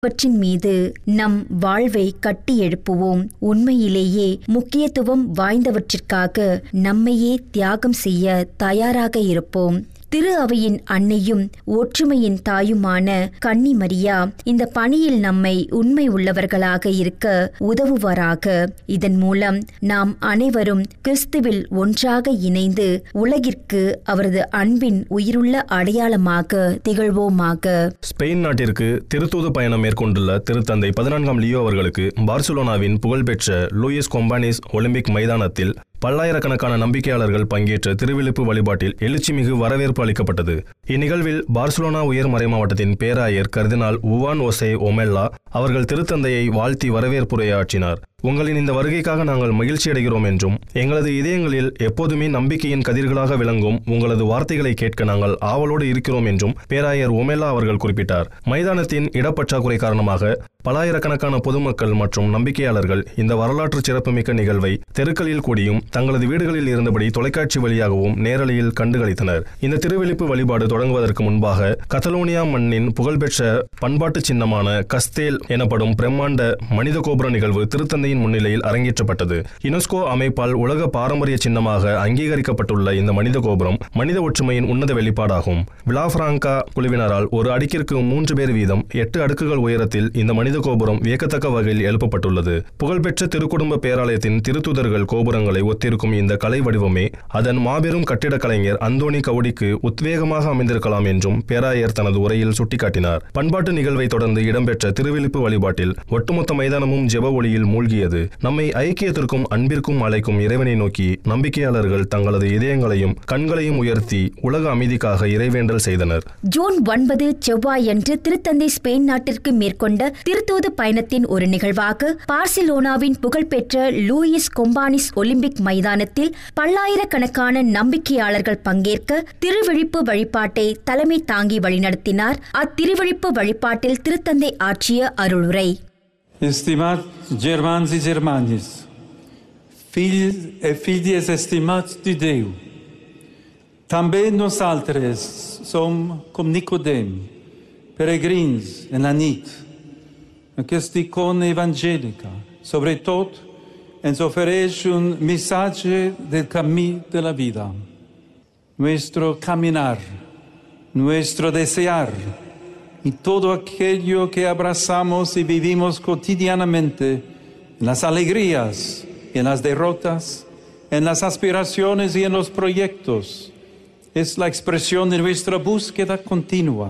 அவற்றின் மீது நம் வாழ்வை கட்டி எழுப்புவோம் உண்மையிலேயே முக்கியத்துவம் வாய்ந்தவற்றிற்காக நம்மையே தியாகம் செய்ய தயாராக இருப்போம் திரு அவையின் அன்னையும் ஒற்றுமையின் தாயுமான கன்னி மரியா இந்த பணியில் நம்மை உண்மை உள்ளவர்களாக இருக்க உதவுவாராக இதன் மூலம் நாம் அனைவரும் கிறிஸ்துவில் ஒன்றாக இணைந்து உலகிற்கு அவரது அன்பின் உயிருள்ள அடையாளமாக திகழ்வோமாக ஸ்பெயின் நாட்டிற்கு திருத்தூது பயணம் மேற்கொண்டுள்ள திருத்தந்தை பதினான்காம் லியோ அவர்களுக்கு பார்சிலோனாவின் புகழ்பெற்ற லூயிஸ் கொம்பானிஸ் ஒலிம்பிக் மைதானத்தில் பல்லாயிரக்கணக்கான நம்பிக்கையாளர்கள் பங்கேற்ற திருவிழிப்பு வழிபாட்டில் எழுச்சிமிகு வரவேற்பு அளிக்கப்பட்டது இந்நிகழ்வில் பார்சிலோனா உயர் மறைமாவட்டத்தின் பேராயர் கர்தினால் உவான் ஒசே ஒமெல்லா அவர்கள் திருத்தந்தையை வாழ்த்தி வரவேற்புரையாற்றினார் உங்களின் இந்த வருகைக்காக நாங்கள் மகிழ்ச்சி அடைகிறோம் என்றும் எங்களது இதயங்களில் எப்போதுமே நம்பிக்கையின் கதிர்களாக விளங்கும் உங்களது வார்த்தைகளை கேட்க நாங்கள் ஆவலோடு இருக்கிறோம் என்றும் பேராயர் ஒமெல்லா அவர்கள் குறிப்பிட்டார் மைதானத்தின் இடப்பற்றாக்குறை காரணமாக பலாயிரக்கணக்கான பொதுமக்கள் மற்றும் நம்பிக்கையாளர்கள் இந்த வரலாற்று சிறப்புமிக்க நிகழ்வை தெருக்களில் கூடியும் தங்களது வீடுகளில் இருந்தபடி தொலைக்காட்சி வழியாகவும் நேரலையில் கண்டுகளித்தனர் இந்த திருவெளிப்பு வழிபாடு தொடங்குவதற்கு முன்பாக கத்தலோனியா மண்ணின் புகழ்பெற்ற பண்பாட்டு சின்னமான கஸ்தேல் எனப்படும் பிரம்மாண்ட மனித கோபுர நிகழ்வு திருத்தந்தையின் முன்னிலையில் அரங்கேற்றப்பட்டது யுனெஸ்கோ அமைப்பால் உலக பாரம்பரிய சின்னமாக அங்கீகரிக்கப்பட்டுள்ள இந்த மனித கோபுரம் மனித ஒற்றுமையின் உன்னத வெளிப்பாடாகும் விலாஃப்ராங்கா குழுவினரால் ஒரு அடுக்கிற்கு மூன்று பேர் வீதம் எட்டு அடுக்குகள் உயரத்தில் இந்த மனித கோபுரம் வியக்கத்தக்க வகையில் எழுப்பப்பட்டுள்ளது புகழ்பெற்ற திருக்குடும்ப பேராலயத்தின் திருத்துதர்கள் கோபுரங்களை ஒத்திருக்கும் இந்த கலை வடிவமே அதன் மாபெரும் கட்டிடக் கலைஞர் அந்தோனி கவுடிக்கு உத்வேகமாக அமைந்திருக்கலாம் என்றும் பேராயர் தனது உரையில் சுட்டிக்காட்டினார் பண்பாட்டு நிகழ்வை தொடர்ந்து இடம்பெற்ற திருவிழிப்பு வழிபாட்டில் ஒட்டுமொத்த மைதானமும் ஜெப ஒளியில் மூழ்கியது நம்மை ஐக்கியத்திற்கும் அன்பிற்கும் அழைக்கும் இறைவனை நோக்கி நம்பிக்கையாளர்கள் தங்களது இதயங்களையும் கண்களையும் உயர்த்தி உலக அமைதிக்காக இறைவேண்டல் செய்தனர் ஜூன் ஒன்பது செவ்வாயன்று திருத்தந்தை ஸ்பெயின் நாட்டிற்கு மேற்கொண்ட திருத்தூது பயணத்தின் ஒரு நிகழ்வாக பார்சிலோனாவின் புகழ்பெற்ற லூயிஸ் கொம்பானிஸ் ஒலிம்பிக் மைதானத்தில் பல்லாயிரக்கணக்கான நம்பிக்கையாளர்கள் பங்கேற்க திருவிழிப்பு வழிபாட்டை தலைமை தாங்கி வழிநடத்தினார் அத்திருவிழிப்பு வழிபாட்டில் திருத்தந்தை ஆற்றிய அருளுரை Estimados germans e germanes, filhos e filhas estimados de Deus, também nós altres somos como Nicodem, peregrinos na nit, aquesta icona evangélica, sobretot ens ofereix un missatge del camí de la vida. Nuestro caminar, nuestro desear, y todo aquello que abrazamos y vivimos cotidianamente, en las alegrías y en las derrotas, en las aspiraciones y en los proyectos, es la expresión de nuestra búsqueda continua.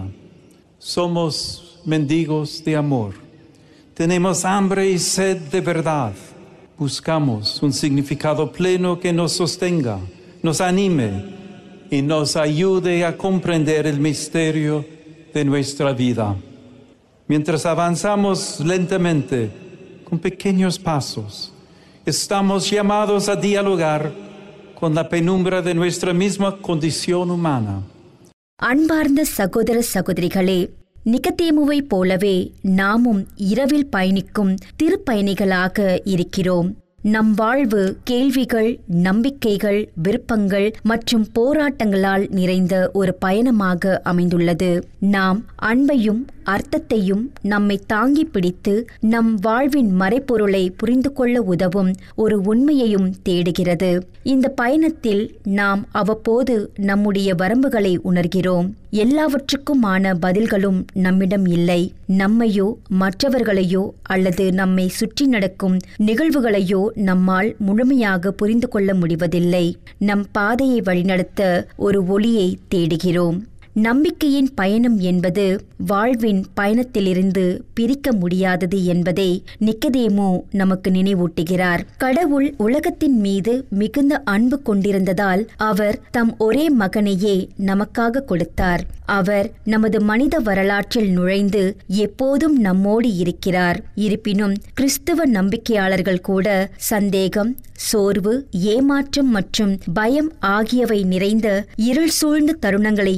Somos mendigos de amor. Tenemos hambre y sed de verdad. Buscamos un significado pleno que nos sostenga, nos anime y nos ayude a comprender el misterio de nuestra vida. Mientras avanzamos lentamente, con pequeños pasos, estamos llamados a dialogar con la penumbra de nuestra misma condición humana. அன்பார்ந்த சகோதர சகோதரிகளே நிகதேமுவைப் போலவே நாமும் இரவில் பயணிக்கும் திருப்பயணிகளாக இருக்கிறோம் நம் வாழ்வு கேள்விகள் நம்பிக்கைகள் விருப்பங்கள் மற்றும் போராட்டங்களால் நிறைந்த ஒரு பயணமாக அமைந்துள்ளது நாம் அன்பையும் அர்த்தத்தையும் நம்மை தாங்கி பிடித்து நம் வாழ்வின் மறைப்பொருளை புரிந்து கொள்ள உதவும் ஒரு உண்மையையும் தேடுகிறது இந்த பயணத்தில் நாம் அவ்வப்போது நம்முடைய வரம்புகளை உணர்கிறோம் எல்லாவற்றுக்குமான பதில்களும் நம்மிடம் இல்லை நம்மையோ மற்றவர்களையோ அல்லது நம்மை சுற்றி நடக்கும் நிகழ்வுகளையோ நம்மால் முழுமையாக புரிந்து கொள்ள முடிவதில்லை நம் பாதையை வழிநடத்த ஒரு ஒளியை தேடுகிறோம் நம்பிக்கையின் பயணம் என்பது வாழ்வின் பயணத்திலிருந்து பிரிக்க முடியாதது என்பதை நிக்கதேமு நமக்கு நினைவூட்டுகிறார் கடவுள் உலகத்தின் மீது மிகுந்த அன்பு கொண்டிருந்ததால் அவர் தம் ஒரே மகனையே நமக்காக கொடுத்தார் அவர் நமது மனித வரலாற்றில் நுழைந்து எப்போதும் நம்மோடு இருக்கிறார் இருப்பினும் கிறிஸ்துவ நம்பிக்கையாளர்கள் கூட சந்தேகம் சோர்வு ஏமாற்றம் மற்றும் பயம் ஆகியவை நிறைந்த இருள் சூழ்ந்த தருணங்களை எதிர்கொள்ள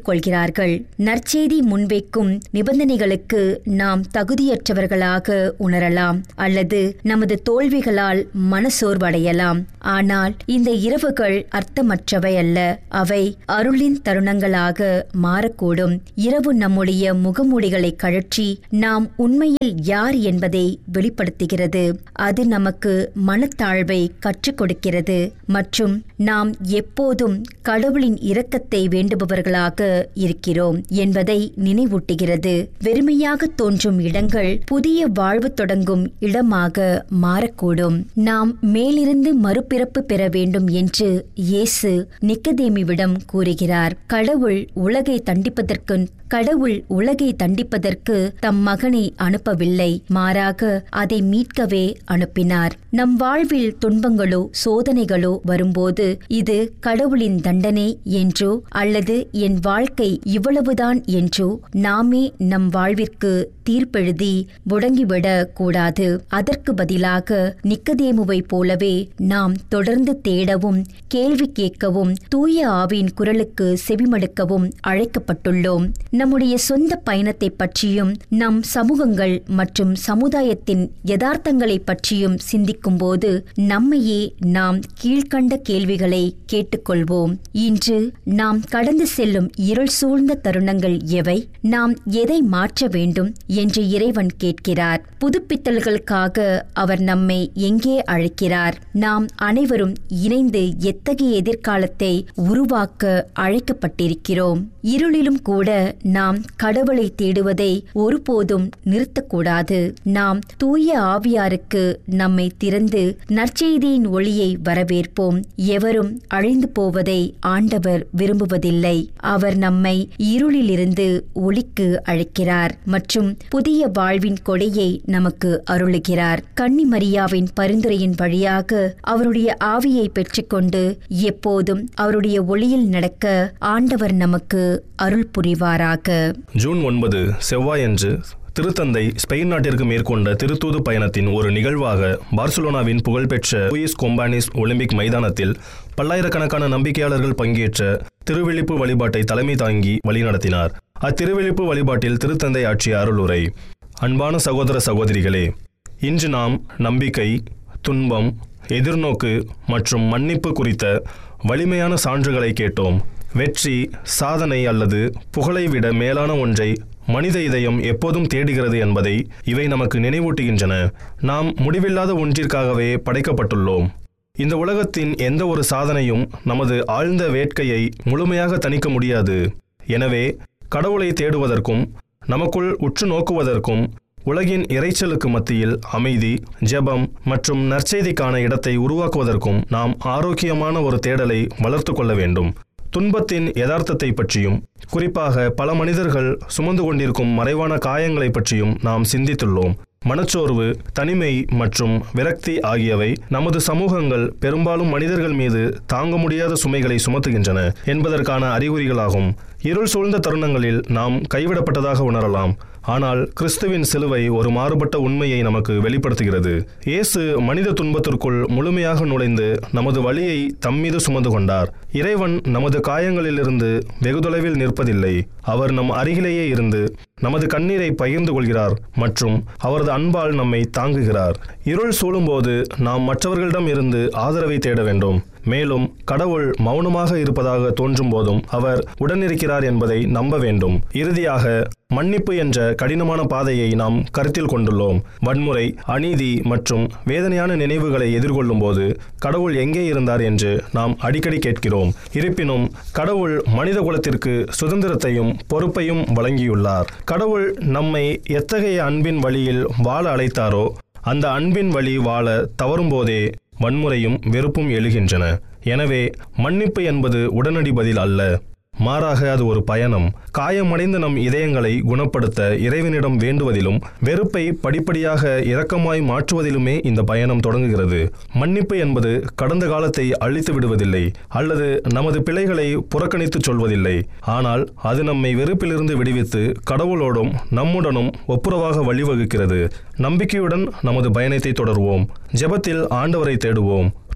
கொள்கிறார்கள் நற்செய்தி முன்வைக்கும் நிபந்தனைகளுக்கு நாம் தகுதியற்றவர்களாக உணரலாம் அல்லது நமது தோல்விகளால் மனசோர்வடையலாம் ஆனால் இந்த இரவுகள் அர்த்தமற்றவை அல்ல அவை அருளின் தருணங்களாக மாறக்கூடும் இரவு நம்முடைய முகமூடிகளை கழற்றி நாம் உண்மையில் யார் என்பதை வெளிப்படுத்துகிறது அது நமக்கு மனத்தாழ்வை கற்றுக் கொடுக்கிறது மற்றும் நாம் எப்போதும் கடவுளின் இரக்கத்தை வேண்டுபவர்களாக இருக்கிறோம் என்பதை நினைவூட்டுகிறது வெறுமையாக தோன்றும் இடங்கள் புதிய வாழ்வு தொடங்கும் இடமாக மாறக்கூடும் நாம் மேலிருந்து மறுபிறப்பு பெற வேண்டும் என்று இயேசு நிக்கதேமிவிடம் கூறுகிறார் கடவுள் உலகை தண்டிப்பதற்கு கடவுள் உலகை தண்டிப்பதற்கு தம் மகனை அனுப்பவில்லை மாறாக அதை மீட்கவே அனுப்பினார் நம் வாழ்வில் துன்பங்களோ சோதனைகளோ வரும்போது இது கடவுளின் தண்டனை என்றோ அல்லது என் வாழ்க்கை இவ்வளவுதான் என்றோ நாமே நம் வாழ்விற்கு தீர்ப்பெழுதி முடங்கிவிடக் கூடாது அதற்கு பதிலாக நிக்கதேமுவைப் போலவே நாம் தொடர்ந்து தேடவும் கேள்வி கேட்கவும் தூய ஆவியின் குரலுக்கு செவிமடுக்கவும் அழைக்கப்பட்டுள்ளோம் நம்முடைய சொந்த பயணத்தை பற்றியும் நம் சமூகங்கள் மற்றும் சமுதாயத்தின் யதார்த்தங்களை பற்றியும் சிந்திக்கும்போது நம்மையே நாம் கீழ்கண்ட கேள்விகளை கேட்டுக்கொள்வோம் இன்று நாம் கடந்து செல்லும் இருள் சூழ்ந்த தருணங்கள் எவை நாம் எதை மாற்ற வேண்டும் என்று இறைவன் கேட்கிறார் புதுப்பித்தல்களுக்காக அவர் நம்மை எங்கே அழைக்கிறார் நாம் அனைவரும் இணைந்து எத்தகைய எதிர்காலத்தை உருவாக்க அழைக்கப்பட்டிருக்கிறோம் இருளிலும் கூட நாம் கடவுளை தேடுவதை ஒருபோதும் நிறுத்தக்கூடாது நாம் தூய ஆவியாருக்கு நம்மை திறந்து நற்செய்தியின் ஒளியை வரவேற்போம் எவரும் அழிந்து போவதை ஆண்டவர் விரும்புவதில்லை அவர் நம்மை இருளிலிருந்து ஒளிக்கு அழைக்கிறார் மற்றும் புதிய வாழ்வின் கொடையை நமக்கு அருளுகிறார் கன்னி மரியாவின் பரிந்துரையின் வழியாக அவருடைய ஆவியை பெற்றுக்கொண்டு எப்போதும் அவருடைய ஒளியில் நடக்க ஆண்டவர் நமக்கு அருள் புரிவாராக ஜூன் ஒன்பது செவ்வாயன்று திருத்தந்தை ஸ்பெயின் நாட்டிற்கு மேற்கொண்ட திருத்தூது பயணத்தின் ஒரு நிகழ்வாக பார்சிலோனாவின் புகழ்பெற்ற லூயிஸ் கொம்பானிஸ் ஒலிம்பிக் மைதானத்தில் பல்லாயிரக்கணக்கான நம்பிக்கையாளர்கள் பங்கேற்ற திருவெளிப்பு வழிபாட்டை தலைமை தாங்கி வழிநடத்தினார் அத்திருவெளிப்பு வழிபாட்டில் திருத்தந்தை ஆற்றிய அருளுரை அன்பான சகோதர சகோதரிகளே இன்று நாம் நம்பிக்கை துன்பம் எதிர்நோக்கு மற்றும் மன்னிப்பு குறித்த வலிமையான சான்றுகளை கேட்டோம் வெற்றி சாதனை அல்லது புகழை விட மேலான ஒன்றை மனித இதயம் எப்போதும் தேடுகிறது என்பதை இவை நமக்கு நினைவூட்டுகின்றன நாம் முடிவில்லாத ஒன்றிற்காகவே படைக்கப்பட்டுள்ளோம் இந்த உலகத்தின் எந்த ஒரு சாதனையும் நமது ஆழ்ந்த வேட்கையை முழுமையாக தணிக்க முடியாது எனவே கடவுளை தேடுவதற்கும் நமக்குள் உற்று நோக்குவதற்கும் உலகின் இரைச்சலுக்கு மத்தியில் அமைதி ஜெபம் மற்றும் நற்செய்திக்கான இடத்தை உருவாக்குவதற்கும் நாம் ஆரோக்கியமான ஒரு தேடலை வளர்த்து கொள்ள வேண்டும் துன்பத்தின் யதார்த்தத்தை பற்றியும் குறிப்பாக பல மனிதர்கள் சுமந்து கொண்டிருக்கும் மறைவான காயங்களை பற்றியும் நாம் சிந்தித்துள்ளோம் மனச்சோர்வு தனிமை மற்றும் விரக்தி ஆகியவை நமது சமூகங்கள் பெரும்பாலும் மனிதர்கள் மீது தாங்க முடியாத சுமைகளை சுமத்துகின்றன என்பதற்கான அறிகுறிகளாகும் இருள் சூழ்ந்த தருணங்களில் நாம் கைவிடப்பட்டதாக உணரலாம் ஆனால் கிறிஸ்துவின் சிலுவை ஒரு மாறுபட்ட உண்மையை நமக்கு வெளிப்படுத்துகிறது இயேசு மனித துன்பத்திற்குள் முழுமையாக நுழைந்து நமது வழியை தம்மீது சுமந்து கொண்டார் இறைவன் நமது காயங்களிலிருந்து வெகு தொலைவில் நிற்பதில்லை அவர் நம் அருகிலேயே இருந்து நமது கண்ணீரை பகிர்ந்து கொள்கிறார் மற்றும் அவரது அன்பால் நம்மை தாங்குகிறார் இருள் சூழும்போது நாம் மற்றவர்களிடம் இருந்து ஆதரவை தேட வேண்டும் மேலும் கடவுள் மௌனமாக இருப்பதாக தோன்றும் போதும் அவர் உடனிருக்கிறார் என்பதை நம்ப வேண்டும் இறுதியாக மன்னிப்பு என்ற கடினமான பாதையை நாம் கருத்தில் கொண்டுள்ளோம் வன்முறை அநீதி மற்றும் வேதனையான நினைவுகளை எதிர்கொள்ளும் போது கடவுள் எங்கே இருந்தார் என்று நாம் அடிக்கடி கேட்கிறோம் இருப்பினும் கடவுள் மனித குலத்திற்கு சுதந்திரத்தையும் பொறுப்பையும் வழங்கியுள்ளார் கடவுள் நம்மை எத்தகைய அன்பின் வழியில் வாழ அழைத்தாரோ அந்த அன்பின் வழி வாழ தவறும்போதே வன்முறையும் வெறுப்பும் எழுகின்றன எனவே மன்னிப்பு என்பது உடனடி பதில் அல்ல மாறாக அது ஒரு பயணம் காயமடைந்த நம் இதயங்களை குணப்படுத்த இறைவனிடம் வேண்டுவதிலும் வெறுப்பை படிப்படியாக இரக்கமாய் மாற்றுவதிலுமே இந்த பயணம் தொடங்குகிறது மன்னிப்பு என்பது கடந்த காலத்தை அழித்து விடுவதில்லை அல்லது நமது பிழைகளை புறக்கணித்துச் சொல்வதில்லை ஆனால் அது நம்மை வெறுப்பிலிருந்து விடுவித்து கடவுளோடும் நம்முடனும் ஒப்புரவாக வழிவகுக்கிறது நம்பிக்கையுடன் நமது பயணத்தை தொடர்வோம் ஜெபத்தில் ஆண்டவரை தேடுவோம்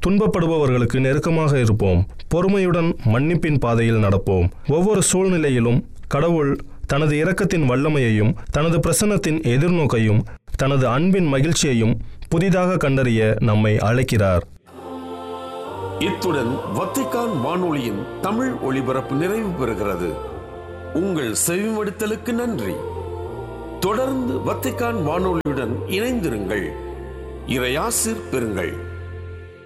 துன்பப்படுபவர்களுக்கு நெருக்கமாக இருப்போம் பொறுமையுடன் மன்னிப்பின் பாதையில் நடப்போம் ஒவ்வொரு சூழ்நிலையிலும் கடவுள் தனது இரக்கத்தின் வல்லமையையும் தனது பிரசன்னத்தின் எதிர்நோக்கையும் தனது அன்பின் மகிழ்ச்சியையும் புதிதாக கண்டறிய நம்மை அழைக்கிறார் இத்துடன் வத்திக்கான் வானொலியின் தமிழ் ஒளிபரப்பு நிறைவு பெறுகிறது உங்கள் செவிமடுத்தலுக்கு நன்றி தொடர்ந்து வத்திக்கான் வானொலியுடன் இணைந்திருங்கள் இறையாசிர் பெறுங்கள்